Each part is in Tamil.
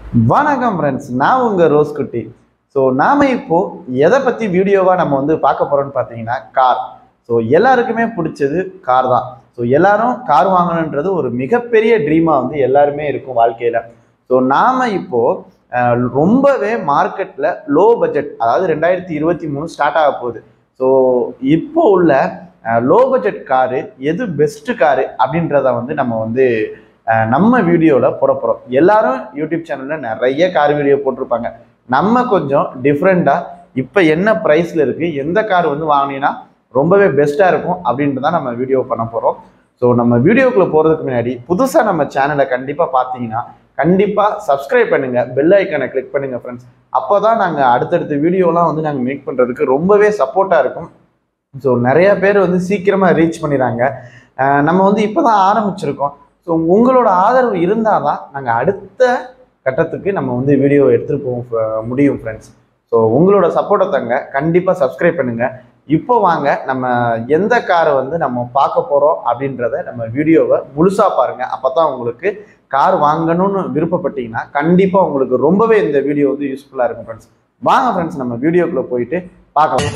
வணக்கம் ஃப்ரெண்ட்ஸ் நான் உங்க ரோஸ் குட்டி ஸோ நாம இப்போ எதை பத்தி வீடியோவா நம்ம வந்து பார்க்க போறோம்னு பார்த்தீங்கன்னா கார் ஸோ எல்லாருக்குமே பிடிச்சது கார் தான் ஸோ எல்லாரும் கார் வாங்கணுன்றது ஒரு மிகப்பெரிய ட்ரீமா வந்து எல்லாருமே இருக்கும் வாழ்க்கையில ஸோ நாம இப்போ அஹ், ரொம்பவே மார்க்கெட்ல லோ பட்ஜெட் அதாவது ரெண்டாயிரத்தி இருபத்தி மூணு ஸ்டார்ட் ஆக போகுது ஸோ இப்போ உள்ள லோ பட்ஜெட் காரு எது பெஸ்ட் காரு அப்படின்றத வந்து நம்ம வந்து அஹ், நம்ம வீடியோவில் போட போகிறோம் எல்லாரும் யூடியூப் சேனலில் நிறைய கார் வீடியோ போட்டிருப்பாங்க நம்ம கொஞ்சம் டிஃப்ரெண்ட்டாக இப்போ என்ன ப்ரைஸில் இருக்குது எந்த கார் வந்து வாங்கினீங்கன்னா ரொம்பவே பெஸ்ட்டாக இருக்கும் அப்படின்ட்டு தான் நம்ம வீடியோ பண்ண போகிறோம் ஸோ நம்ம வீடியோக்குள்ளே போகிறதுக்கு முன்னாடி புதுசாக நம்ம சேனலை கண்டிப்பாக பார்த்தீங்கன்னா கண்டிப்பாக சப்ஸ்கிரைப் பண்ணுங்கள் பெல் ஐக்கனை கிளிக் பண்ணுங்கள் ஃப்ரெண்ட்ஸ் அப்போ தான் நாங்கள் அடுத்தடுத்த வீடியோலாம் வந்து நாங்கள் மேக் பண்ணுறதுக்கு ரொம்பவே சப்போர்ட்டாக இருக்கும் ஸோ நிறைய பேர் வந்து சீக்கிரமாக ரீச் பண்ணிடுறாங்க அஹ் நம்ம வந்து இப்போ தான் ஆரம்பிச்சிருக்கோம் ஸோ உங்களோட ஆதரவு இருந்தால் தான் நாங்கள் அடுத்த கட்டத்துக்கு நம்ம வந்து வீடியோ எடுத்துகிட்டு போக ஃப- முடியும் ஃப்ரெண்ட்ஸ் ஸோ உங்களோட சப்போர்ட்டை தாங்க கண்டிப்பாக சப்ஸ்கிரைப் பண்ணுங்கள் இப்போ வாங்க நம்ம எந்த காரை வந்து நம்ம பார்க்க போகிறோம் அப்படின்றத நம்ம வீடியோவை முழுசாக பாருங்கள் அப்போ தான் உங்களுக்கு கார் வாங்கணும்னு விருப்பப்பட்டீங்கன்னா கண்டிப்பாக உங்களுக்கு ரொம்பவே இந்த வீடியோ வந்து யூஸ்ஃபுல்லாக இருக்கும் ஃப்ரெண்ட்ஸ் வாங்க ஃப்ரெண்ட்ஸ் நம்ம வீடியோக்குள்ளே போயிட்டு பார்க்கலாம்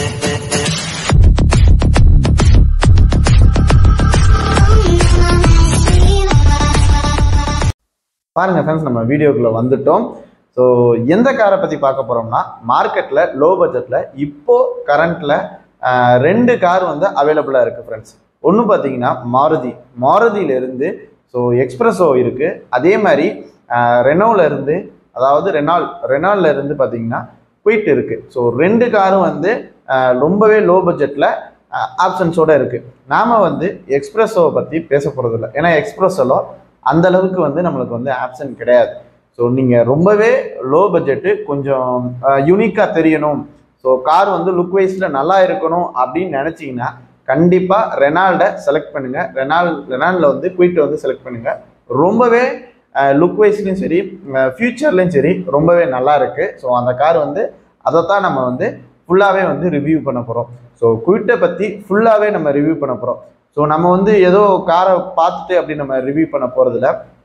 பாருங்க ஃப்ரெண்ட்ஸ் நம்ம வீடியோக்குள்ள வந்துட்டோம் ஸோ எந்த காரை பற்றி பார்க்க போகிறோம்னா மார்க்கெட்டில் லோ பட்ஜெட்டில் இப்போ கரண்ட்டில் ரெண்டு கார் வந்து அவைலபிளாக இருக்குது ஃப்ரெண்ட்ஸ் ஒன்று பார்த்தீங்கன்னா மாருதி மாருதியிலேருந்து ஸோ எக்ஸ்பிரஸோ இருக்குது அதே மாதிரி ரெனோவில் இருந்து அதாவது ரெனால் ரெனால்ல இருந்து பார்த்தீங்கன்னா குயிட் இருக்குது ஸோ ரெண்டு காரும் வந்து ஆஹ், ரொம்பவே லோ பட்ஜெட்டில் ஆப்ஷன்ஸோடு இருக்குது நாம் வந்து எக்ஸ்பிரஸோவை பற்றி பேச போகிறதில்ல ஏன்னா எக்ஸ்பிரஸோல அந்த அளவுக்கு வந்து நம்மளுக்கு வந்து ஆப்ஷன் கிடையாது ஸோ நீங்கள் ரொம்பவே லோ பட்ஜெட்டு கொஞ்சம் யூனிக்காக தெரியணும் ஸோ கார் வந்து லுக் வைஸில் நல்லா இருக்கணும் அப்படின்னு நினச்சிங்கன்னா கண்டிப்பாக ரெனால்டை செலக்ட் பண்ணுங்கள் ரெனால் ரெனால்டில் வந்து குயிட்டை வந்து செலக்ட் பண்ணுங்கள் ரொம்பவே லுக் வைஸ்லையும் சரி ஃப்யூச்சர்லையும் சரி ரொம்பவே நல்லா இருக்குது ஸோ அந்த கார் வந்து அதைத்தான் நம்ம வந்து ஃபுல்லாகவே வந்து ரிவ்யூ பண்ண போகிறோம் ஸோ குயிட்டை பற்றி ஃபுல்லாகவே நம்ம ரிவ்யூ பண்ண போகிறோம் ஸோ நம்ம வந்து ஏதோ காரை பார்த்துட்டு அப்படி நம்ம ரிவ்யூ பண்ண போகிறதில்ல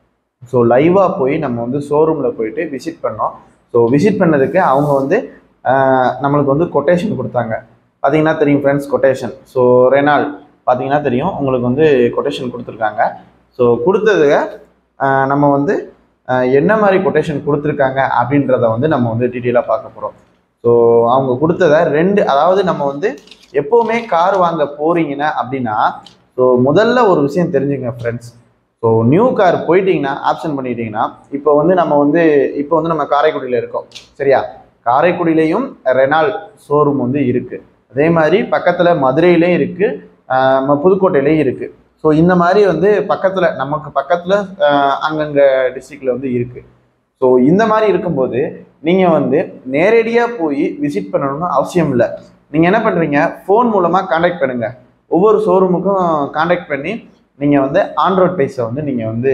ஸோ லைவாக போய் நம்ம வந்து ஷோரூமில் போயிட்டு விசிட் பண்ணோம் ஸோ விசிட் பண்ணதுக்கு அவங்க வந்து ஆஹ், நம்மளுக்கு வந்து கொட்டேஷன் கொடுத்தாங்க பார்த்தீங்கன்னா தெரியும் ஃப்ரெண்ட்ஸ் கொட்டேஷன் ஸோ ரெனால் பார்த்தீங்கன்னா தெரியும் உங்களுக்கு வந்து கொட்டேஷன் கொடுத்துருக்காங்க ஸோ கொடுத்ததுக்கு ஆஹ், நம்ம வந்து ஆஹ், என்ன மாதிரி கொட்டேஷன் கொடுத்துருக்காங்க அப்படின்றத வந்து நம்ம வந்து டீட்டெயிலாக பார்க்க போகிறோம் ஸோ அவங்க கொடுத்தத ரெண்டு அதாவது நம்ம வந்து எப்போவுமே கார் வாங்க போறீங்கன்னா அப்படின்னா ஸோ முதல்ல ஒரு விஷயம் தெரிஞ்சுங்க ஃப்ரெண்ட்ஸ் ஸோ நியூ கார் போயிட்டீங்கன்னா ஆப்ஷன் பண்ணிட்டீங்கன்னா இப்போ வந்து நம்ம வந்து இப்போ வந்து நம்ம காரைக்குடியில் இருக்கோம் சரியா காரைக்குடியிலையும் ரெனால் ஷோரூம் வந்து இருக்குது அதே மாதிரி பக்கத்தில் மதுரையிலையும் இருக்குது புதுக்கோட்டையிலையும் இருக்குது ஸோ இந்த மாதிரி வந்து பக்கத்தில் நமக்கு பக்கத்தில் அங்கங்கே டிஸ்ட்ரிக்டில் வந்து இருக்குது ஸோ இந்த மாதிரி இருக்கும்போது நீங்கள் வந்து நேரடியாக போய் விசிட் பண்ணணும்னு அவசியம் இல்லை நீங்கள் என்ன பண்ணுறீங்க ஃபோன் மூலமாக காண்டாக்ட் பண்ணுங்கள் ஒவ்வொரு ஷோரூமுக்கும் காண்டாக்ட் பண்ணி நீங்கள் வந்து ஆண்ட்ராய்ட் ப்ரைஸை வந்து நீங்கள் வந்து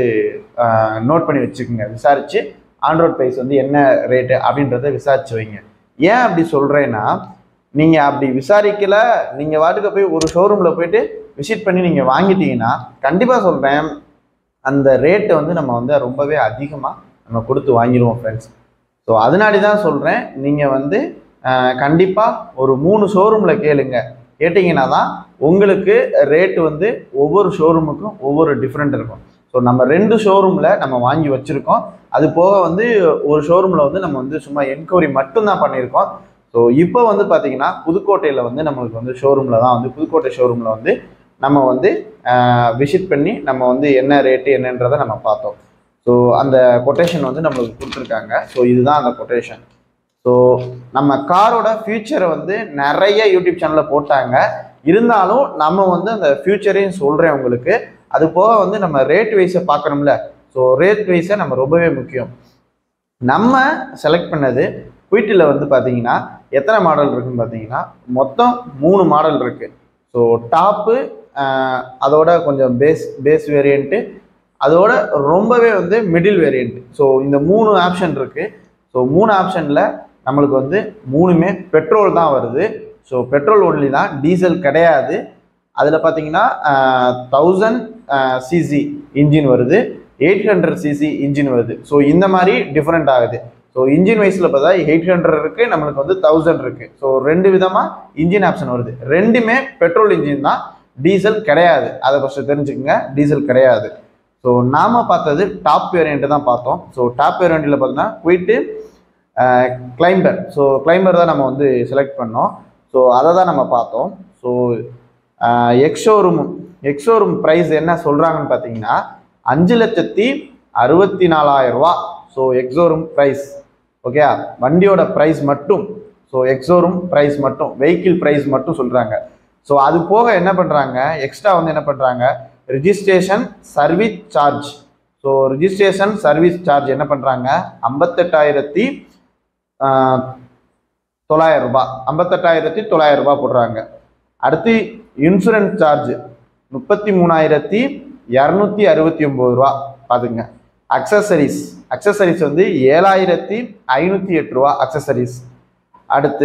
நோட் பண்ணி வச்சுக்கோங்க விசாரித்து ஆண்ட்ராய்ட் ப்ரைஸ் வந்து என்ன ரேட்டு அப்படின்றத விசாரிச்சு வைங்க ஏன் அப்படி சொல்கிறேன்னா நீங்கள் அப்படி விசாரிக்கல நீங்கள் வாட்டுக்கு போய் ஒரு ஷோரூமில் போயிட்டு விசிட் பண்ணி நீங்கள் வாங்கிட்டீங்கன்னா கண்டிப்பாக சொல்கிறேன் அந்த ரேட்டை வந்து நம்ம வந்து ரொம்பவே அதிகமாக நம்ம கொடுத்து வாங்கிடுவோம் ஃப்ரெண்ட்ஸ் ஸோ அதனாடி தான் சொல்கிறேன் நீங்கள் வந்து கண்டிப்பாக ஒரு மூணு ஷோரூமில் கேளுங்க கேட்டிங்கன்னா தான் உங்களுக்கு ரேட்டு வந்து ஒவ்வொரு ஷோரூமுக்கும் ஒவ்வொரு டிஃப்ரெண்ட் இருக்கும் ஸோ நம்ம ரெண்டு ஷோரூமில் நம்ம வாங்கி வச்சுருக்கோம் அது போக வந்து ஒரு ஷோரூமில் வந்து நம்ம வந்து சும்மா என்கொயரி மட்டும்தான் பண்ணியிருக்கோம் ஸோ இப்போ வந்து பார்த்தீங்கன்னா புதுக்கோட்டையில் வந்து நம்மளுக்கு வந்து ஷோரூமில் தான் வந்து புதுக்கோட்டை ஷோரூமில் வந்து நம்ம வந்து விசிட் பண்ணி நம்ம வந்து என்ன ரேட்டு என்னன்றதை நம்ம பார்த்தோம் ஸோ அந்த கொட்டேஷன் வந்து நம்மளுக்கு கொடுத்துருக்காங்க ஸோ இதுதான் அந்த கொட்டேஷன் ஸோ நம்ம காரோட ஃபியூச்சரை வந்து நிறைய யூடியூப் சேனலில் போட்டாங்க இருந்தாலும் நம்ம வந்து அந்த ஃபியூச்சரையும் சொல்கிறேன் உங்களுக்கு அது போக வந்து நம்ம ரேட் வைஸை பார்க்கணும்ல ஸோ ரேட் வைஸை நம்ம ரொம்பவே முக்கியம் நம்ம செலக்ட் பண்ணது குயிட்டில் வந்து பார்த்தீங்கன்னா எத்தனை மாடல் இருக்குன்னு பார்த்தீங்கன்னா மொத்தம் மூணு மாடல் இருக்குது ஸோ டாப்பு அதோட கொஞ்சம் பேஸ் பேஸ் வேரியண்ட்டு அதோட ரொம்பவே வந்து மிடில் வேரியண்ட் ஸோ இந்த மூணு ஆப்ஷன் இருக்குது ஸோ மூணு ஆப்ஷனில் நம்மளுக்கு வந்து மூணுமே பெட்ரோல் தான் வருது ஸோ பெட்ரோல் ஒன்லி தான் டீசல் கிடையாது அதில் பார்த்தீங்கன்னா தௌசண்ட் சிசி இன்ஜின் வருது எயிட் ஹண்ட்ரட் சிசி இன்ஜின் வருது ஸோ இந்த மாதிரி டிஃப்ரெண்ட் ஆகுது ஸோ இன்ஜின் வைஸில் பார்த்தா எயிட் ஹண்ட்ரட் இருக்கு நம்மளுக்கு வந்து தௌசண்ட் இருக்கு ஸோ ரெண்டு விதமாக இன்ஜின் ஆப்ஷன் வருது ரெண்டுமே பெட்ரோல் இன்ஜின் தான் டீசல் கிடையாது அதை ஃபஸ்ட்டு தெரிஞ்சுக்கங்க டீசல் கிடையாது ஸோ நாம பார்த்தது டாப் வேரியண்ட் தான் பார்த்தோம் ஸோ டாப் வேரியண்ட்டில் பார்த்தீங்கன்னா குயிட்டு கிளைம்பர் ஸோ கிளைம்பர் தான் நம்ம வந்து செலக்ட் பண்ணோம் ஸோ அதை தான் நம்ம பார்த்தோம் ஸோ எக்ஷோரூம் எக்ஷோரூம் ப்ரைஸ் என்ன சொல்கிறாங்கன்னு பார்த்தீங்கன்னா அஞ்சு லட்சத்தி அறுபத்தி நாலாயிரம் ரூபா ஸோ எக்ஸோரூம் ப்ரைஸ் ஓகே வண்டியோட ப்ரைஸ் மட்டும் ஸோ எக்ஸோரூம் ப்ரைஸ் மட்டும் வெஹிக்கிள் ப்ரைஸ் மட்டும் சொல்கிறாங்க ஸோ அது போக என்ன பண்ணுறாங்க எக்ஸ்ட்ரா வந்து என்ன பண்ணுறாங்க registration service charge so registration service charge என்ன பண்ணுறாங்க ஐம்பத்தெட்டாயிரத்தி தொள்ளாயிரம் ரூபாய் ஐம்பத்தெட்டாயிரத்தி தொள்ளாயிரம் ரூபாய் போடுறாங்க அடுத்து இன்சூரன்ஸ் சார்ஜ் முப்பத்தி மூணாயிரத்தி இரநூத்தி அறுபத்தி ஒம்பது ரூபா பார்த்துங்க அக்சசரிஸ் அக்சசரிஸ் வந்து ஏழாயிரத்தி ஐநூற்றி எட்டு ரூபா அக்சசரிஸ் அடுத்து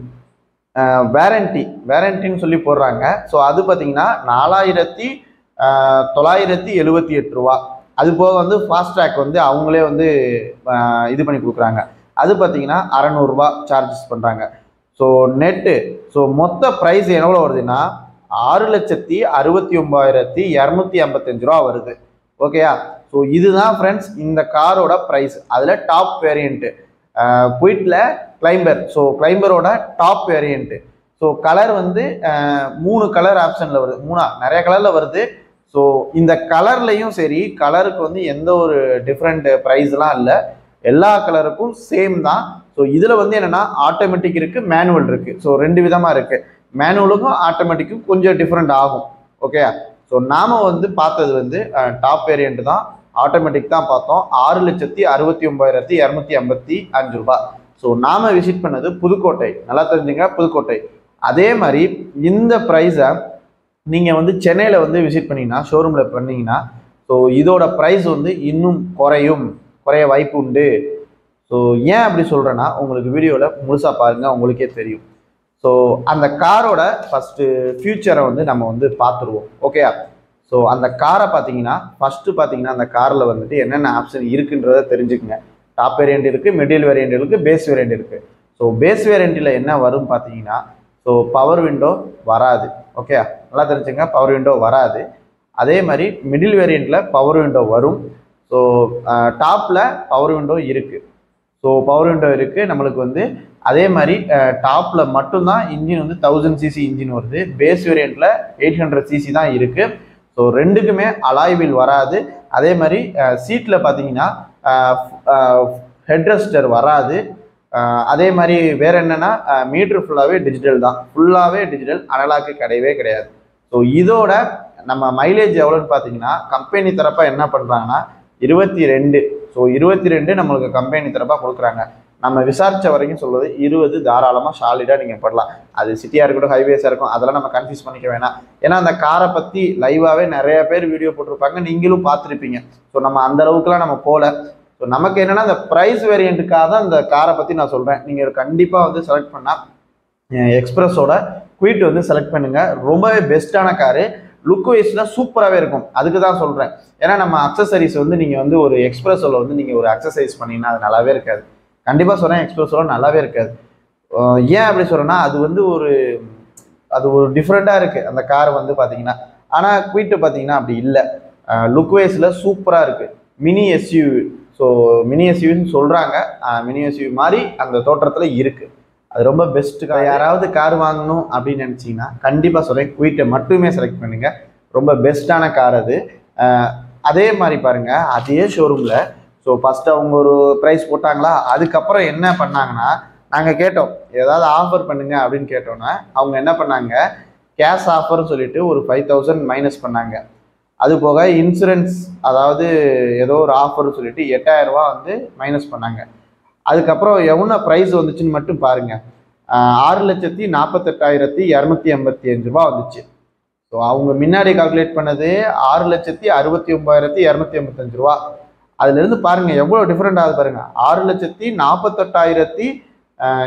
வேரண்டி வேரண்டின்னு சொல்லி போடுறாங்க ஸோ அது பார்த்தீங்கன்னா நாலாயிரத்தி தொள்ளாயிரத்தி எழுபத்தி எட்டு ரூபா அது போக வந்து ஃபாஸ்ட் ட்ராக் வந்து அவங்களே வந்து ஆஹ், இது பண்ணி கொடுக்குறாங்க அது பார்த்தீங்கன்னா அறநூறுபா சார்ஜஸ் பண்ணுறாங்க ஸோ நெட்டு ஸோ மொத்த ப்ரைஸ் எவ்வளோ வருதுன்னா ஆறு லட்சத்தி அறுபத்தி ஒம்பாயிரத்தி இரநூத்தி ஐம்பத்தஞ்சு ரூபா வருது ஓகேயா ஸோ இதுதான் ஃப்ரெண்ட்ஸ் இந்த காரோட ப்ரைஸ் அதில் டாப் வேரியண்ட்டு குயிட்டில் கிளைம்பர் ஸோ கிளைம்பரோட டாப் வேரியண்ட்டு ஸோ கலர் வந்து அஹ், மூணு கலர் ஆப்ஷனில் வருது மூணா நிறைய கலரில் வருது ஸோ இந்த கலர்லையும் சரி கலருக்கு வந்து எந்த ஒரு டிஃப்ரெண்ட் ப்ரைஸ்லாம் இல்லை எல்லா கலருக்கும் சேம் தான் ஸோ இதில் வந்து என்னென்னா ஆட்டோமேட்டிக் இருக்குது மேனுவல் இருக்குது ஸோ ரெண்டு விதமாக இருக்குது மேனுவலுக்கும் ஆட்டோமேட்டிக்கும் கொஞ்சம் டிஃப்ரெண்ட் ஆகும் ஓகே ஸோ நாம வந்து பார்த்தது வந்து டாப் வேரியண்ட் தான் ஆட்டோமேட்டிக் தான் பார்த்தோம் ஆறு லட்சத்தி அறுபத்தி ஒன்பதாயிரத்தி இரநூத்தி ஐம்பத்தி அஞ்சு ரூபாய் ஸோ நாம விசிட் பண்ணது புதுக்கோட்டை நல்லா தெரிஞ்சுங்க புதுக்கோட்டை அதே மாதிரி இந்த ப்ரைஸை நீங்கள் வந்து சென்னையில் வந்து விசிட் பண்ணீங்கன்னா ஷோரூமில் பண்ணீங்கன்னா ஸோ இதோட ப்ரைஸ் வந்து இன்னும் குறையும் குறைய வாய்ப்பு உண்டு ஸோ ஏன் அப்படி சொல்கிறேன்னா உங்களுக்கு வீடியோவில் முழுசாக பாருங்கள் உங்களுக்கே தெரியும் ஸோ அந்த காரோட ஃபஸ்ட்டு ஃபியூச்சரை வந்து நம்ம வந்து பார்த்துருவோம் ஓகேயா ஸோ அந்த காரை பார்த்தீங்கன்னா ஃபஸ்ட்டு பார்த்தீங்கன்னா அந்த காரில் வந்துட்டு என்னென்ன ஆப்ஷன் இருக்குன்றதை தெரிஞ்சுக்கங்க டாப் வேரியண்ட் இருக்குது மிடில் வேரியண்ட் இருக்குது பேஸ் வேரியண்ட் இருக்குது ஸோ பேஸ் வேரியண்ட்டில் என்ன வரும் பார்த்தீங்கன்னா ஸோ பவர் விண்டோ வராது ஓகே நல்லா தெரிஞ்சுங்க பவர் விண்டோ வராது அதே மாதிரி மிடில் வேரியண்ட்டில் பவர் விண்டோ வரும் ஸோ டாப்பில் பவர் விண்டோ இருக்குது ஸோ பவர் விண்டோ இருக்குது நம்மளுக்கு வந்து அதே மாதிரி டாப்பில் மட்டும்தான் இன்ஜின் வந்து தௌசண்ட் சிசி இன்ஜின் வருது பேஸ் வேரியண்ட்டில் எயிட் ஹண்ட்ரட் சிசி தான் இருக்குது ஸோ ரெண்டுக்குமே அலாய் வீல் வராது அதே மாதிரி சீட்டில் பார்த்தீங்கன்னா ஹெட்ரஸ்டர் வராது அஹ், அதே மாதிரி வேற என்னன்னா மீட்ரு ஃபுல்லாகவே டிஜிட்டல் தான் ஃபுல்லாகவே டிஜிட்டல் அனலாக்கு கிடையவே கிடையாது ஸோ இதோட நம்ம மைலேஜ் எவ்வளோன்னு பார்த்தீங்கன்னா கம்பெனி தரப்பாக என்ன பண்ணுறாங்கன்னா இருபத்தி ரெண்டு ஸோ இருபத்தி ரெண்டு நம்மளுக்கு கம்பெனி தரப்பாக கொடுக்குறாங்க நம்ம விசாரிச்ச வரைக்கும் சொல்வது இருபது தாராளமாக சாலிடாக நீங்கள் படலாம் அது சிட்டியாக இருக்கட்டும் ஹைவேஸாக இருக்கும் அதெல்லாம் நம்ம கன்ஃபியூஸ் பண்ணிக்க வேணாம் ஏன்னா அந்த காரை பற்றி லைவாகவே நிறைய பேர் வீடியோ போட்டிருப்பாங்க நீங்களும் பார்த்துருப்பீங்க ஸோ நம்ம அந்த அளவுக்குலாம் நம்ம போகல ஸோ நமக்கு என்னன்னா இந்த ப்ரைஸ் வேரியண்ட்டுக்காக தான் இந்த காரை பற்றி நான் சொல்கிறேன் நீங்கள் கண்டிப்பாக வந்து செலக்ட் பண்ணால் எக்ஸ்பிரஸோட குயிட் வந்து செலக்ட் பண்ணுங்க ரொம்பவே பெஸ்ட்டான காரு லுக் வைஸில் சூப்பராகவே இருக்கும் அதுக்கு தான் சொல்கிறேன் ஏன்னா நம்ம அக்சசரிஸ் வந்து நீங்கள் வந்து ஒரு எக்ஸ்பிரஸோவில் வந்து நீங்கள் ஒரு அக்சசைஸ் பண்ணீங்கன்னா அது நல்லாவே இருக்காது கண்டிப்பாக சொல்கிறேன் எக்ஸ்பிரஸோட நல்லாவே இருக்காது அஹ் ஏன் அப்படி சொல்கிறேன்னா அது வந்து ஒரு அது ஒரு டிஃப்ரெண்ட்டாக இருக்குது அந்த கார் வந்து பார்த்தீங்கன்னா ஆனால் குயிட்டு பார்த்தீங்கன்னா அப்படி இல்லை லுக் வைஸில் சூப்பராக இருக்குது மினி எஸ்யூவி ஸோ மினி எஸ்யூவின்னு சொல்கிறாங்க மினி எஸ்யூவி மாதிரி அந்த தோற்றத்தில் இருக்குது அது ரொம்ப பெஸ்ட்டு கார் யாராவது கார் வாங்கணும் அப்படின்னு நினச்சிங்கன்னா கண்டிப்பாக சொல்கிறேன் குயிட்டை மட்டுமே செலக்ட் பண்ணுங்க ரொம்ப பெஸ்ட்டான கார் அது அஹ் அதே மாதிரி பாருங்க அதே ஷோரூமில் ஸோ ஃபஸ்ட்டு அவங்க ஒரு ப்ரைஸ் போட்டாங்களா அதுக்கப்புறம் என்ன பண்ணாங்கன்னா நாங்கள் கேட்டோம் ஏதாவது ஆஃபர் பண்ணுங்க அப்படின்னு கேட்டோன்னே அவங்க என்ன பண்ணாங்க கேஷ் ஆஃபர்னு சொல்லிட்டு ஒரு ஃபைவ் தௌசண்ட் மைனஸ் பண்ணாங்க அது போக இன்சூரன்ஸ் அதாவது ஏதோ ஒரு ஆஃபர்னு சொல்லிட்டு எட்டாயிரம் ரூபாய் வந்து மைனஸ் பண்ணாங்க அதுக்கப்புறம் எவ்வளோ ப்ரைஸ் வந்துச்சுன்னு மட்டும் பாருங்க ஆஹ் ஆறு லட்சத்தி நாற்பத்தெட்டாயிரத்தி இரநூத்தி எண்பத்தி அஞ்சு ரூபா வந்துச்சு ஸோ அவங்க முன்னாடி கால்குலேட் பண்ணது ஆறு லட்சத்தி அறுபத்தி ஒன்பதாயிரத்தி இரநூத்தி எண்பத்தஞ்சு ரூபா அதுல இருந்து பாருங்க எவ்வளோ டிஃப்ரெண்ட் ஆகுது பாருங்க ஆறு லட்சத்தி நாற்பத்தெட்டாயிரத்தி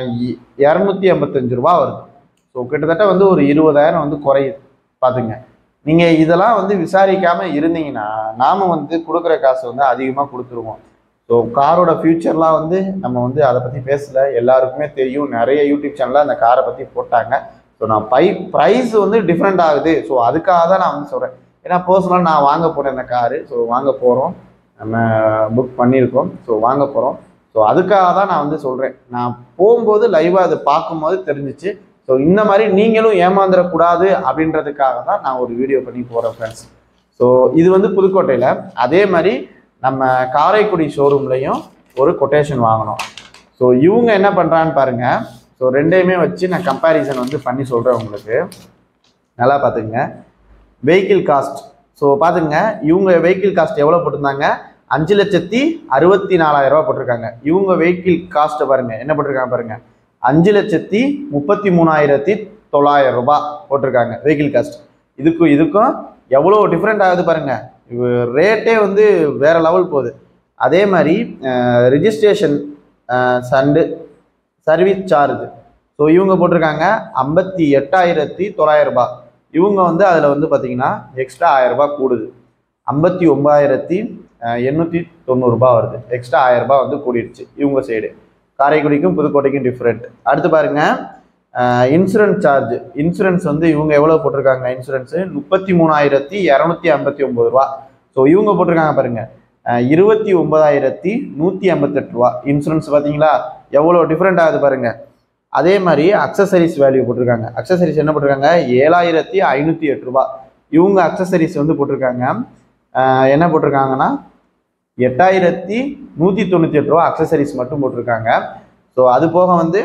இரநூத்தி எண்பத்தஞ்சு ரூபா வருது ஸோ கிட்டத்தட்ட வந்து ஒரு இருபதாயிரம் வந்து குறையுது பார்த்துங்க நீங்கள் இதெல்லாம் வந்து விசாரிக்காமல் இருந்தீங்கன்னா நாம் வந்து கொடுக்குற காசு வந்து அதிகமாக கொடுத்துருவோம் ஸோ காரோட ஃபியூச்சர்லாம் வந்து நம்ம வந்து அதை பற்றி பேசல எல்லாருக்குமே தெரியும் நிறைய யூடியூப் சேனலில் அந்த காரை பற்றி போட்டாங்க ஸோ நான் பை ப்ரைஸ் வந்து டிஃப்ரெண்ட் ஆகுது ஸோ அதுக்காக தான் நான் வந்து சொல்கிறேன் ஏன்னா பர்சனலாக நான் வாங்க போகிறேன் இந்த காரு ஸோ வாங்க போகிறோம் நம்ம புக் பண்ணியிருக்கோம் ஸோ வாங்க போகிறோம் ஸோ அதுக்காக தான் நான் வந்து சொல்கிறேன் நான் போகும்போது லைவாக அதை பார்க்கும்போது தெரிஞ்சிச்சு ஸோ இந்த மாதிரி நீங்களும் ஏமாந்துடக்கூடாது அப்படின்றதுக்காக தான் நான் ஒரு வீடியோ பண்ணி போகிறேன் ஃப்ரெண்ட்ஸ் ஸோ இது வந்து புதுக்கோட்டையில் அதே மாதிரி நம்ம காரைக்குடி ஷோரூம்லையும் ஒரு கொட்டேஷன் வாங்கினோம் ஸோ இவங்க என்ன பண்ணுறான்னு பாருங்கள் ஸோ ரெண்டையுமே வச்சு நான் கம்பேரிசன் வந்து பண்ணி சொல்கிறேன் உங்களுக்கு நல்லா பார்த்துங்க வெஹிக்கிள் காஸ்ட் ஸோ பார்த்துங்க இவங்க வெஹிக்கிள் காஸ்ட் எவ்வளோ போட்டிருந்தாங்க அஞ்சு லட்சத்தி அறுபத்தி நாலாயிரம் ரூபா போட்டிருக்காங்க இவங்க வெஹிக்கிள் காஸ்ட்டை பாருங்க என்ன போட்டிருக்காங்க பாருங்க அஞ்சு லட்சத்தி முப்பத்தி மூணாயிரத்தி தொள்ளாயிரம் ரூபாய் போட்டிருக்காங்க வெஹிக்கிள் காஸ்ட் இதுக்கும் இதுக்கும் எவ்வளோ டிஃப்ரெண்ட் ஆகுது பாருங்க ரேட்டே வந்து வேற லெவல் போகுது அதே மாதிரி ரிஜிஸ்ட்ரேஷன் சண்டு சர்வீஸ் சார்ஜ் ஸோ இவங்க போட்டிருக்காங்க ஐம்பத்தி எட்டாயிரத்தி தொள்ளாயிரம் ரூபாய் இவங்க வந்து அதில் வந்து பார்த்தீங்கன்னா எக்ஸ்ட்ரா ஆயிரம் ரூபாய் கூடுது ஐம்பத்தி ஒன்பதாயிரத்தி எண்ணூற்றி தொண்ணூறுரூபா வருது எக்ஸ்ட்ரா ஆயிரம் ரூபாய் வந்து கூடிடுச்சு இவங்க சைடு காரைக்குடிக்கும் புதுக்கோட்டைக்கும் டிஃப்ரெண்ட் அடுத்து பாருங்க இன்சூரன்ஸ் சார்ஜ் இன்சூரன்ஸ் வந்து இவங்க எவ்வளோ போட்டிருக்காங்க இன்சூரன்ஸு முப்பத்தி மூணாயிரத்தி இரநூத்தி ஐம்பத்தி ஒம்பது ரூபா ஸோ இவங்க போட்டிருக்காங்க பாருங்க அஹ் இருபத்தி ஒன்பதாயிரத்தி நூற்றி ஐம்பத்தெட்டு ரூபா இன்சூரன்ஸ் பார்த்தீங்களா எவ்வளோ டிஃப்ரெண்ட் ஆகுது பாருங்க அதே மாதிரி அக்சசரிஸ் வேல்யூ போட்டிருக்காங்க அக்சசரிஸ் என்ன போட்டிருக்காங்க ஏழாயிரத்தி ஐநூற்றி எட்டு ரூபா இவங்க அக்சசரிஸ் வந்து போட்டிருக்காங்க அஹ் என்ன போட்டிருக்காங்கன்னா எட்டாயிரத்தி நூற்றி தொண்ணூற்றி எட்டு ரூபா அக்சசரிஸ் மட்டும் போட்டிருக்காங்க ஸோ அது போக வந்து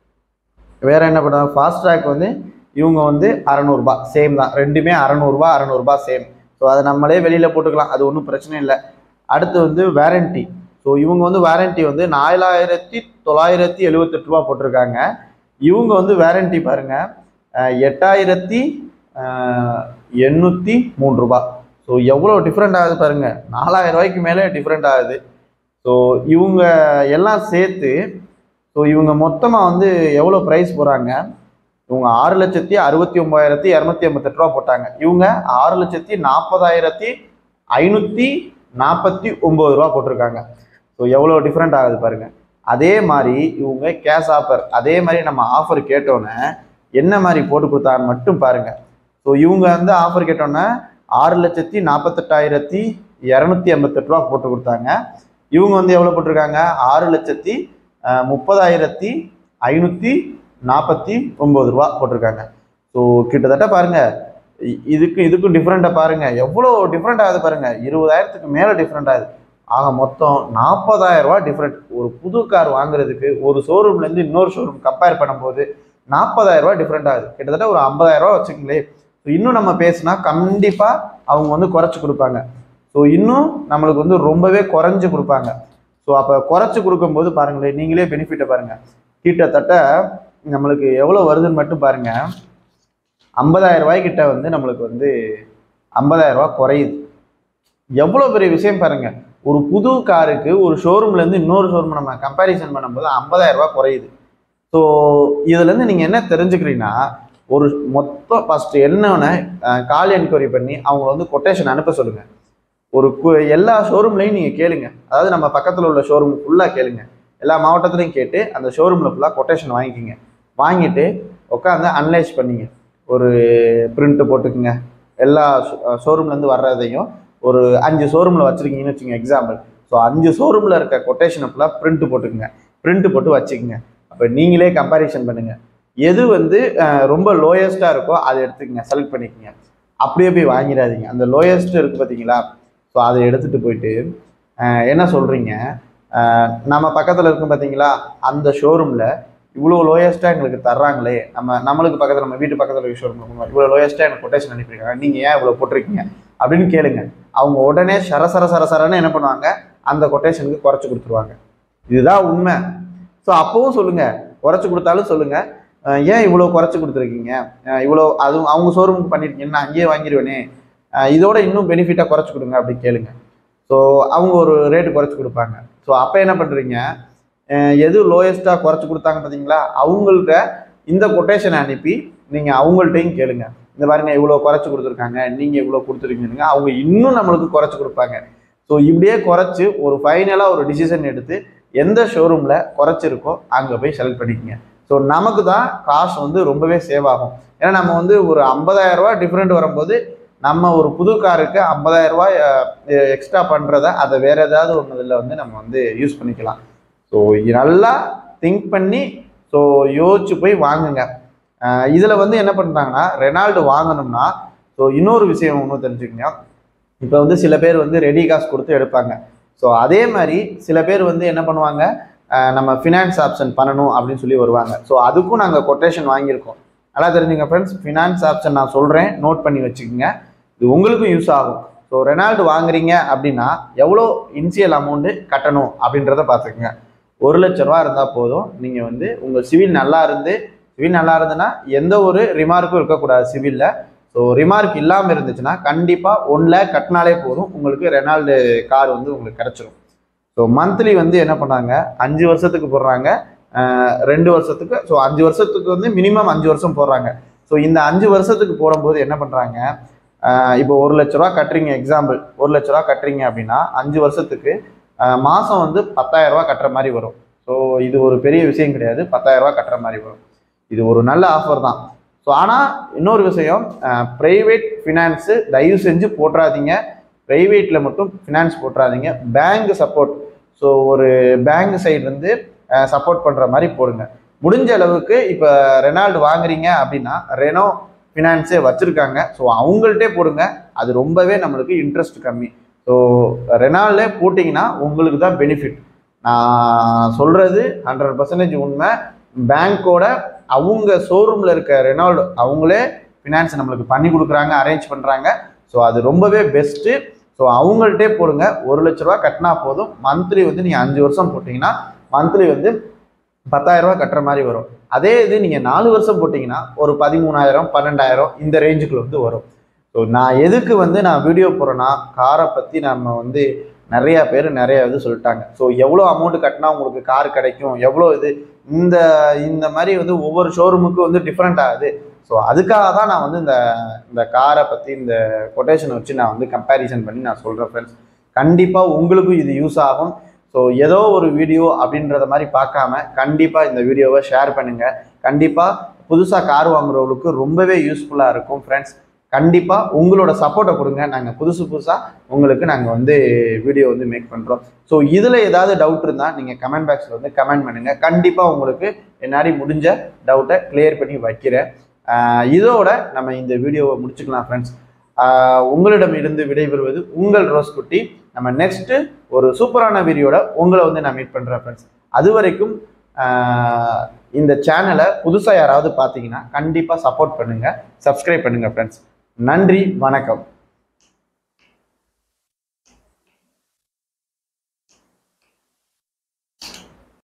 வேற என்ன பண்ணுறாங்க ஃபாஸ்ட் ட்ராக் வந்து இவங்க வந்து அறநூறுபா சேம் தான் ரெண்டுமே அறநூறுபா அறநூறுபா சேம் ஸோ அதை நம்மளே வெளியில் போட்டுக்கலாம் அது ஒன்றும் பிரச்சனை இல்லை அடுத்து வந்து வாரண்டி ஸோ இவங்க வந்து வாரண்டி வந்து நாலாயிரத்தி தொள்ளாயிரத்தி எழுவத்தெட்டு ரூபா போட்டிருக்காங்க இவங்க வந்து வாரண்டி பாருங்க அஹ், எட்டாயிரத்தி அஹ், எண்ணூற்றி மூணு ரூபா ஸோ எவ்வளோ டிஃப்ரெண்ட் ஆகுது பாருங்க நாலாயிரம் ரூபாய்க்கு மேலே டிஃப்ரெண்ட் ஆகுது ஸோ இவங்க எல்லாம் சேர்த்து ஸோ இவங்க மொத்தமாக வந்து எவ்வளோ ப்ரைஸ் போகிறாங்க இவங்க ஆறு லட்சத்தி அறுபத்தி ஒம்பதாயிரத்தி இரநூத்தி ஐம்பத்தெட்டு ரூபா போட்டாங்க இவங்க ஆறு லட்சத்தி நாற்பதாயிரத்தி ஐநூற்றி நாற்பத்தி ஒம்பது ரூபா போட்டிருக்காங்க ஸோ எவ்வளோ டிஃப்ரெண்ட் ஆகுது பாருங்க அதே மாதிரி இவங்க கேஷ் ஆஃபர் அதே மாதிரி நம்ம ஆஃபர் கேட்டோன்னே என்ன மாதிரி போட்டு கொடுத்தாங்கன்னு மட்டும் பாருங்க ஸோ இவங்க வந்து ஆஃபர் கேட்டோன்னே ஆறு லட்சத்தி நாற்பத்தெட்டாயிரத்தி இரநூத்தி ஐம்பத்தெட்டு ரூபா போட்டு கொடுத்தாங்க இவங்க வந்து எவ்வளோ போட்டிருக்காங்க ஆறு லட்சத்தி அஹ், முப்பதாயிரத்தி ஐநூற்றி நாற்பத்தி ஒம்பது ரூபா போட்டிருக்காங்க ஸோ கிட்டத்தட்ட பாருங்க இ- இதுக்கு இதுக்கும் டிஃப்ரெண்ட்டாக பாருங்க எவ்வளோ டிஃப்ரெண்ட் ஆகுது பாருங்க இருபதாயிரத்துக்கு மேலே டிஃப்ரெண்ட் ஆகுது ஆக மொத்தம் நாற்பதாயிரம் ரூபா டிஃப்ரெண்ட் ஒரு புது கார் வாங்குறதுக்கு ஒரு ஷோரூம்லேருந்து இன்னொரு ஷோரூம் கம்பேர் பண்ணும்போது நாற்பதாயிரம் ரூபா டிஃப்ரெண்ட் ஆகுது கிட்டத்தட்ட ஒரு ஐம்பதாயிரம் ரூபா வச்சுக்கங்களேன் ஸோ இன்னும் நம்ம பேசினா கண்டிப்பாக அவங்க வந்து குறைச்சி கொடுப்பாங்க ஸோ இன்னும் நம்மளுக்கு வந்து ரொம்பவே குறைஞ்சு கொடுப்பாங்க ஸோ அப்போ குறைச்சி கொடுக்கும்போது பாருங்களேன் நீங்களே பெனிஃபிட்டை பாருங்க கிட்டத்தட்ட நம்மளுக்கு எவ்வளோ வருதுன்னு மட்டும் பாருங்க ஐம்பதாயிரம் ரூபாய் கிட்ட வந்து நம்மளுக்கு வந்து ஐம்பதாயிரம் ரூபாய் குறையுது எவ்வளோ பெரிய விஷயம் பாருங்க ஒரு புது காருக்கு ஒரு ஷோரூம்ல இருந்து இன்னொரு ஷோரூம் நம்ம கம்பேரிசன் பண்ணும்போது ஐம்பதாயிரம் ரூபாய் குறையுது ஸோ இதுலேருந்து நீங்கள் என்ன தெரிஞ்சுக்கிறீங்கன்னா ஒரு மொத்தம் ஃபஸ்ட்டு என்னன்னு கால் என்கொயரி பண்ணி அவங்க வந்து கொட்டேஷன் அனுப்ப சொல்லுங்கள் ஒரு கு- எல்லா ஷோரூம்லையும் நீங்கள் கேளுங்க அதாவது நம்ம பக்கத்தில் உள்ள ஷோரூம் ஃபுல்லாக கேளுங்க எல்லா மாவட்டத்துலையும் கேட்டு அந்த ஷோரூமில் ஃபுல்லாக கொட்டேஷன் வாங்கிக்கிங்க வாங்கிட்டு உட்காந்து அனலைஸ் பண்ணிங்க ஒரு பிரிண்ட்டு போட்டுக்குங்க எல்லா ஷோரூம்லேருந்து வர்றதையும் ஒரு அஞ்சு ஷோரூமில் வச்சுருக்கீங்கன்னு வச்சுங்க எக்ஸாம்பிள் ஸோ அஞ்சு ஷோரூமில் இருக்க கொட்டேஷனை ஃபுல்லாக பிரிண்ட் போட்டுக்குங்க பிரிண்ட் போட்டு வச்சுக்கோங்க அப்போ நீங்களே கம்பேரிசன் பண்ணுங்கள் எது வந்து அஹ், ரொம்ப லோயஸ்ட்டாக இருக்கோ அதை எடுத்துக்கங்க செலக்ட் பண்ணிக்கங்க அப்படியே போய் வாங்கிடாதீங்க அந்த லோயஸ்ட் இருக்குது பார்த்தீங்களா ஸோ அதை எடுத்துகிட்டு போயிட்டு அஹ், என்ன சொல்கிறீங்க நம்ம பக்கத்தில் இருக்கும் பார்த்தீங்களா அந்த ஷோரூமில் இவ்வளோ லோயஸ்ட்டாக எங்களுக்கு தர்றாங்களே நம்ம நம்மளுக்கு பக்கத்தில் நம்ம வீட்டு பக்கத்தில் இருக்க ஷோரூம் இவ்வளோ லோயஸ்ட்டாக எனக்கு கொட்டேஷன் அனுப்பியிருக்காங்க நீங்கள் ஏன் இவ்வளோ போட்டிருக்கீங்க அப்படின்னு கேளுங்க அவங்க உடனே சர சர சர சரன்னு என்ன பண்ணுவாங்க அந்த கொட்டேஷனுக்கு குறைச்சி கொடுத்துருவாங்க இதுதான் உண்மை ஸோ அப்பவும் சொல்லுங்க குறைச்சி கொடுத்தாலும் சொல்லுங்க அஹ் ஏன் இவ்வளோ குறைச்சி கொடுத்துருக்கீங்க அஹ் இவ்வளோ அது அவங்க ஷோரூமுக்கு பண்ணியிருக்கீங்க நான் அங்கேயே வாங்கிடுவேனே அஹ் இதோட இன்னும் பெனிஃபிட்டாக குறைச்சி கொடுங்க அப்படி கேளுங்க ஸோ அவங்க ஒரு ரேட்டு குறைச்சி கொடுப்பாங்க ஸோ அப்போ என்ன பண்ணுறீங்க எது லோயஸ்ட்டாக குறைச்சி கொடுத்தாங்க பார்த்தீங்களா அவங்கள்ட்ட இந்த கொட்டேஷனை அனுப்பி நீங்கள் அவங்கள்ட்டையும் கேளுங்க இந்த பாருங்க இவ்வளோ குறைச்சி கொடுத்துருக்காங்க நீங்கள் இவ்வளோ கொடுத்துருக்கீங்க அவங்க இன்னும் நம்மளுக்கு குறைச்சி கொடுப்பாங்க ஸோ இப்படியே குறைச்சி ஒரு ஃபைனலாக ஒரு டிசிஷன் எடுத்து எந்த ஷோரூமில் குறைச்சிருக்கோ அங்கே போய் செலக்ட் பண்ணிக்கோங்க ஸோ நமக்கு தான் காசு வந்து ரொம்பவே சேவ் ஆகும் ஏன்னா நம்ம வந்து ஒரு 50000 ரூபாய் டிஃப்ரெண்ட் வரும்போது நம்ம ஒரு புது காருக்கு 50000 ரூபாய் எக்ஸ்ட்ரா பண்ணுறத அதை வேற ஏதாவது ஒன்று இதில் வந்து நம்ம வந்து யூஸ் பண்ணிக்கலாம் ஸோ நல்லா திங்க் பண்ணி ஸோ யோசிச்சு போய் வாங்குங்க இதில் வந்து என்ன பண்ணுறாங்கன்னா ரெனால்டு வாங்கணும்னா ஸோ இன்னொரு விஷயம் ஒன்று தெரிஞ்சுக்கங்க இப்போ வந்து சில பேர் வந்து ரெடி காசு கொடுத்து எடுப்பாங்க ஸோ அதே மாதிரி சில பேர் வந்து என்ன பண்ணுவாங்க அஹ் நம்ம ஃபினான்ஸ் ஆப்ஷன் பண்ணணும் அப்படின்னு சொல்லி வருவாங்க ஸோ அதுக்கும் நாங்கள் கொட்டேஷன் வாங்கியிருக்கோம் நல்லா தெரிஞ்சுங்க ஃப்ரெண்ட்ஸ் ஃபினான்ஸ் ஆப்ஷன் நான் சொல்கிறேன் நோட் பண்ணி வச்சுக்கோங்க இது உங்களுக்கும் யூஸ் ஆகும் ஸோ ரெனால்டு வாங்குறீங்க அப்படின்னா எவ்வளோ இனிஷியல் அமௌண்ட்டு கட்டணும் அப்படின்றத பார்த்துக்குங்க ஒரு லட்ச ரூபா இருந்தால் போதும் நீங்கள் வந்து உங்கள் சிவில் நல்லா இருந்து சிவில் நல்லா இருந்துன்னா எந்த ஒரு ரிமார்க்கும் இருக்கக்கூடாது சிவிலில் ஸோ ரிமார்க் இல்லாமல் இருந்துச்சுன்னா கண்டிப்பாக ஒன் லேக் கட்டினாலே போதும் உங்களுக்கு ரெனால்டு கார் வந்து உங்களுக்கு கிடச்சிரும் ஸோ மந்த்லி வந்து என்ன பண்ணாங்க அஞ்சு வருஷத்துக்கு போடுறாங்க அஹ் ரெண்டு வருஷத்துக்கு ஸோ அஞ்சு வருஷத்துக்கு வந்து மினிமம் அஞ்சு வருஷம் போடுறாங்க ஸோ இந்த அஞ்சு வருஷத்துக்கு போடும்போது என்ன பண்ணுறாங்க இப்போ ஒரு லட்ச ரூபா கட்டுறீங்க எக்ஸாம்பிள் ஒரு லட்ச ரூபா கட்டுறீங்க அப்படின்னா அஞ்சு வருஷத்துக்கு அஹ் மாசம் வந்து பத்தாயிரம் ரூபா கட்டுற மாதிரி வரும் ஸோ இது ஒரு பெரிய விஷயம் கிடையாது பத்தாயிரம் ரூபா கட்டுற மாதிரி வரும் இது ஒரு நல்ல ஆஃபர் தான் ஸோ ஆனால் இன்னொரு விஷயம் ப்ரைவேட் ஃபினான்ஸு தயவு செஞ்சு போட்டுறாதீங்க ப்ரைவேட்டில் மட்டும் ஃபினான்ஸ் போட்டுறாதீங்க பேங்க் சப்போர்ட் ஸோ ஒரு பேங்க் சைடு வந்து சப்போர்ட் பண்ணுற மாதிரி போடுங்க முடிஞ்ச அளவுக்கு இப்போ ரெனால்டு வாங்குறீங்க அப்படின்னா ரெனோ ஃபினான்ஸே வச்சுருக்காங்க ஸோ அவங்கள்ட்டே போடுங்க அது ரொம்பவே நம்மளுக்கு இன்ட்ரெஸ்ட் கம்மி ஸோ ரெனால்டே போட்டிங்கன்னா உங்களுக்கு தான் பெனிஃபிட் நான் சொல்கிறது ஹண்ட்ரட் பர்சன்டேஜ் உண்மை பேங்க்கோட அவங்க ஷோரூமில் இருக்க ரெனால்டு அவங்களே ஃபினான்ஸ் நம்மளுக்கு பண்ணி கொடுக்குறாங்க அரேஞ்ச் பண்ணுறாங்க ஸோ அது ரொம்பவே பெஸ்ட்டு ஸோ அவங்கள்ட்டே போடுங்க ஒரு லட்ச ரூபா கட்டினா போதும் மந்த்லி வந்து நீங்கள் அஞ்சு வருஷம் போட்டிங்கன்னா மந்த்லி வந்து பத்தாயிரம் ரூபாய் கட்டுற மாதிரி வரும் அதே இது நீங்கள் நாலு வருஷம் போட்டிங்கன்னா ஒரு பதிமூணாயிரம் பன்னெண்டாயிரம் இந்த ரேஞ்சுக்குள்ள வந்து வரும் ஸோ நான் எதுக்கு வந்து நான் வீடியோ போடுறேன்னா காரை பற்றி நம்ம வந்து நிறைய பேர் நிறைய இது சொல்லிட்டாங்க ஸோ எவ்வளோ அமௌண்ட் கட்டினா உங்களுக்கு கார் கிடைக்கும் எவ்வளோ இது இந்த இந்த மாதிரி வந்து ஒவ்வொரு ஷோரூமுக்கும் வந்து டிஃப்ரெண்ட் ஆகுது ஸோ அதுக்காக தான் நான் வந்து இந்த இந்த காரை பற்றி இந்த கொட்டேஷன் வச்சு நான் வந்து கம்பேரிசன் பண்ணி நான் சொல்கிறேன் ஃப்ரெண்ட்ஸ் கண்டிப்பாக உங்களுக்கும் இது யூஸ் ஆகும் ஸோ ஏதோ ஒரு வீடியோ அப்படின்றத மாதிரி பார்க்காம கண்டிப்பாக இந்த வீடியோவை ஷேர் பண்ணுங்கள் கண்டிப்பாக புதுசாக கார் வாங்குறவங்களுக்கு ரொம்பவே யூஸ்ஃபுல்லாக இருக்கும் ஃப்ரெண்ட்ஸ் கண்டிப்பாக உங்களோட சப்போர்ட்டை கொடுங்க நாங்கள் புதுசு புதுசாக உங்களுக்கு நாங்கள் வந்து வீடியோ வந்து மேக் பண்ணுறோம் ஸோ இதில் ஏதாவது டவுட் இருந்தால் நீங்கள் கமெண்ட் பாக்ஸில் வந்து கமெண்ட் பண்ணுங்கள் கண்டிப்பாக உங்களுக்கு என்னாடி முடிஞ்ச டவுட்டை கிளியர் பண்ணி வைக்கிறேன் ஆஹ் இதோட நம்ம இந்த வீடியோவை முடிச்சுக்கலாம் ஃப்ரெண்ட்ஸ் உங்களிடம் இருந்து விடைபெறுவது உங்கள் ரோஸ் குட்டி நம்ம நெக்ஸ்ட்டு ஒரு சூப்பரான வீடியோட உங்களை வந்து நான் மீட் பண்ணுறேன் ஃப்ரெண்ட்ஸ் அது வரைக்கும் ஆஹ் இந்த சேனலை புதுசாக யாராவது பார்த்தீங்கன்னா கண்டிப்பாக சப்போர்ட் பண்ணுங்கள் சப்ஸ்கிரைப் பண்ணுங்கள் ஃப்ரெண்ட்ஸ் நன்றி வணக்கம்